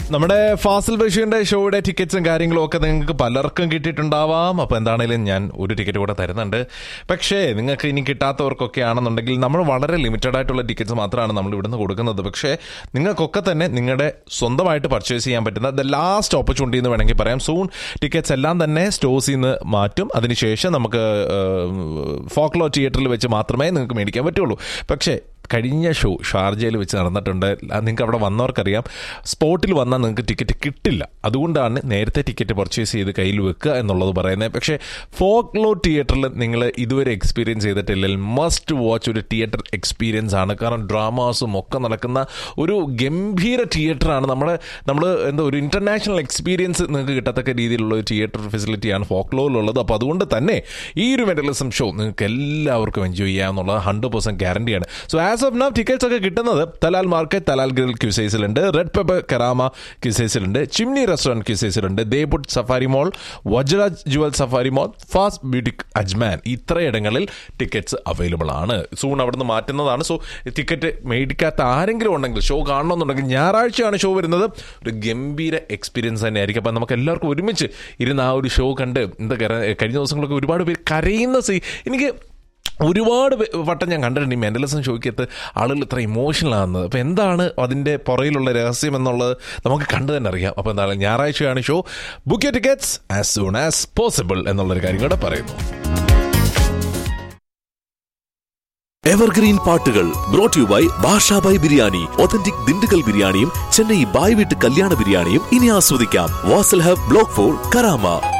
നമ്മുടെ ഫാസിൽ ബഷീറിന്റെ ഷോയുടെ ടിക്കറ്റ്സും കാര്യങ്ങളും ഒക്കെ നിങ്ങൾക്ക് പലർക്കും കിട്ടിയിട്ടുണ്ടാവാം അപ്പോൾ എന്താണേലും ഞാൻ ഒരു ടിക്കറ്റ് കൂടെ തരുന്നുണ്ട് പക്ഷേ നിങ്ങൾക്ക് ഇനി കിട്ടാത്തവർക്കൊക്കെ ആണെന്നുണ്ടെങ്കിൽ നമ്മൾ വളരെ ലിമിറ്റഡ് ആയിട്ടുള്ള ടിക്കറ്റ്സ് മാത്രമാണ് നമ്മൾ ഇവിടുന്ന് കൊടുക്കുന്നത് പക്ഷേ നിങ്ങൾക്കൊക്കെ തന്നെ നിങ്ങളുടെ സ്വന്തമായിട്ട് പർച്ചേസ് ചെയ്യാൻ പറ്റുന്ന ദ ലാസ്റ്റ് ഓപ്പർച്യൂണിറ്റി എന്ന് വേണമെങ്കിൽ പറയാം സൂൺ ടിക്കറ്റ്സ് എല്ലാം തന്നെ സ്റ്റോഴ്സിൽ നിന്ന് മാറ്റും അതിനുശേഷം നമുക്ക് ഫോക്ലോ തിയേറ്ററിൽ വെച്ച് മാത്രമേ നിങ്ങൾക്ക് മേടിക്കാൻ പറ്റുള്ളൂ പക്ഷേ കഴിഞ്ഞ ഷോ ഷാർജയിൽ വെച്ച് നടന്നിട്ടുണ്ട് അത് നിങ്ങൾക്ക് അവിടെ വന്നവർക്കറിയാം സ്പോട്ടിൽ വന്നാൽ നിങ്ങൾക്ക് ടിക്കറ്റ് കിട്ടില്ല അതുകൊണ്ടാണ് നേരത്തെ ടിക്കറ്റ് പർച്ചേസ് ചെയ്ത് കയ്യിൽ വെക്കുക എന്നുള്ളത് പറയുന്നത് പക്ഷേ ഫോക്ലോ തിയേറ്ററിൽ നിങ്ങൾ ഇതുവരെ എക്സ്പീരിയൻസ് ചെയ്തിട്ടില്ലെങ്കിൽ മസ്റ്റ് വാച്ച് ഒരു തിയേറ്റർ എക്സ്പീരിയൻസ് ആണ് കാരണം ഡ്രാമാസും ഒക്കെ നടക്കുന്ന ഒരു ഗംഭീര തിയേറ്ററാണ് നമ്മുടെ നമ്മൾ എന്താ ഒരു ഇൻ്റർനാഷണൽ എക്സ്പീരിയൻസ് നിങ്ങൾക്ക് കിട്ടത്തക്ക രീതിയിലുള്ള ഒരു തിയേറ്റർ ഫെസിലിറ്റിയാണ് ഫോക്ലോയിലുള്ളത് അപ്പോൾ അതുകൊണ്ട് തന്നെ ഈ ഒരു മെഡലിസം ഷോ നിങ്ങൾക്ക് എല്ലാവർക്കും എൻജോയ് ചെയ്യാമെന്നുള്ളത് ഹൺഡ്രഡ് പെർസെൻറ്റ് ഗ്യാരണ്ടിയാണ് so as of now tickets ഒക്കെ കിട്ടുന്നത് തലാൽ മാർക്കറ്റ് തലാൽ ഗ്രിൽ ക്യൂസൈസിലുണ്ട് റെഡ് പെപ്പർ കറാമ ക്യൂസൈസിലുണ്ട് ചിമ്നി റെസ്റ്റോറൻറ്റ് ക്യൂസൈസിലുണ്ട് ദേപുട്ട് Safari mall Vajraj jewel Safari mall fast boutique Ajman ഇത്രയിടങ്ങളിൽ ടിക്കറ്റ്സ് അവൈലബിൾ ആണ് സൂൺ അവിടുന്ന് മാറ്റുന്നതാണ് സോ ടിക്കറ്റ് മേടിക്കാത്ത ആരെങ്കിലും ഉണ്ടെങ്കിൽ ഷോ കാണണമെന്നുണ്ടെങ്കിൽ ഞായറാഴ്ചയാണ് ഷോ വരുന്നത് ഒരു ഗംഭീര എക്സ്പീരിയൻസ് തന്നെയായിരിക്കും അപ്പം നമുക്ക് എല്ലാവർക്കും ഒരുമിച്ച് ഇരുന്ന് ആ ഒരു ഷോ കണ്ട് എന്താ കഴിഞ്ഞ ദിവസങ്ങളൊക്കെ ഒരുപാട് പേര് കരയുന്ന സീ എനിക്ക് ഒരുപാട് വട്ടം ഞാൻ കണ്ടിട്ടുണ്ട് ഈ മെൻ്റലിസം ഷോയ്ക്കകത്ത് ആളുകൾ ഇത്ര ഇമോഷണൽ ആകുന്നത് അപ്പോൾ എന്താണ് അതിൻ്റെ പുറയിലുള്ള രഹസ്യം എന്നുള്ളത് നമുക്ക് കണ്ടു തന്നെ അറിയാം അപ്പോൾ എന്താണ് ഞായറാഴ്ചയാണ് show book tickets as soon as possible എന്നുള്ളൊരു കാര്യം കൂടെ പറയുന്നു എവർഗ്രീൻ പാട്ടുകൾ brought you by Bashabhai biryani authentic Dindigul ബിരിയാണിയും ചെന്നൈ ബായ് വീട്ട് കല്യാണ ബിരിയാണിയും ഇനി ആസ്വദിക്കാം Vasal hub block four Karama